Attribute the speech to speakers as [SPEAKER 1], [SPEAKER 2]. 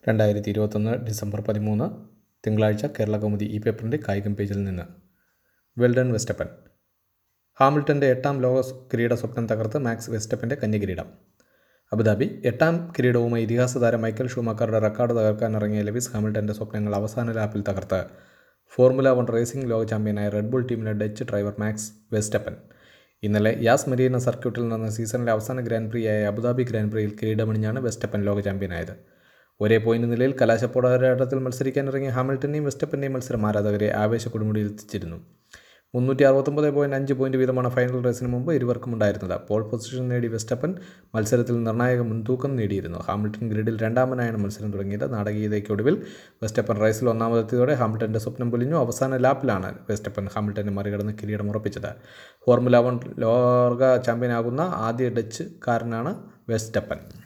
[SPEAKER 1] രണ്ടായിരത്തി ഇരുപത്തൊന്ന് ഡിസംബർ പതിമൂന്ന് തിങ്കളാഴ്ച കേരള കൗമുദി ഈ പേപ്പറിൻ്റെ കായികം പേജിൽ നിന്ന് വെൽഡൺ വെസ്റ്റപ്പൻ ഹാമിൽട്ടൻ്റെ എട്ടാം ലോക സ് കിരീട സ്വപ്നം തകർത്ത് മാക്സ് വെസ്റ്റപ്പൻ്റെ കന്യകിരീടം അബുദാബി എട്ടാം കിരീടവുമായി ഇതിഹാസ താരം മൈക്കൽ ഷൂമാക്കറുടെ റെക്കോർഡ് തകർക്കാൻ ഇറങ്ങിയ ലെവിസ് ഹാമിൽട്ടൻ്റെ സ്വപ്നങ്ങൾ അവസാന ലാപ്പിൽ തകർത്ത് ഫോർമുല വൺ റേസിംഗ് ലോക ചാമ്പ്യനായ റെഡ് ബുൾ ടീമിലെ ഡച്ച് ഡ്രൈവർ മാക്സ് വെസ്റ്റപ്പൻ ഇന്നലെ യാസ് മരീന സർക്യൂട്ടിൽ നടന്ന സീസണിലെ അവസാന ഗ്രാൻഡ് പ്രിയായ അബുദാബി ഗ്രാൻഡ് പ്രിയിൽ കിരീടമണിഞ്ഞാണ് വെസ്റ്റപ്പൻ ലോക ചാമ്പ്യനായത് ഒരേ പോയിന്റ് നിലയിൽ കലാശപ്പോരാട്ടത്തിൽ മത്സരിക്കാനിറങ്ങിയ ഹാമിൽട്ടനെയും വെസ്റ്റപ്പൻ്റെയും മത്സരം ആരാധകരെ ആവേശ കൊടുമുടിയിൽ എത്തിച്ചിരുന്നു മുന്നൂറ്റി അറുപത്തൊമ്പത് പോയിൻറ്റ് അഞ്ച് പോയിൻറ്റ് വീതമാണ് ഫൈനൽ റേസിന് മുമ്പ് ഇരുവർക്കും ഉണ്ടായിരുന്നത് പോൾ പൊസിഷൻ നേടി വെസ്റ്റപ്പൻ മത്സരത്തിൽ നിർണായക മുൻതൂക്കം നേടിയിരുന്നു ഹാമിൽട്ടൺ ഗ്രിഡിൽ രണ്ടാമനായാണ് മത്സരം തുടങ്ങിയത് നാടകീയതയ്ക്കൊടുവിൽ വെസ്റ്റപ്പൻ റേസിൽ ഒന്നാമതെത്തിയതോടെ ഹാമിൽട്ടൻ്റെ സ്വപ്നം പൊലിഞ്ഞു അവസാന ലാപ്പിലാണ് വെസ്റ്റപ്പൻ ഹാമിൽട്ടനെ മറികടന്ന് കിരീടം ഉറപ്പിച്ചത് ഫോർമുല വൺ ലോക ചാമ്പ്യനാകുന്ന ആദ്യ ഡച്ച് കാരനാണ് വെസ്റ്റപ്പൻ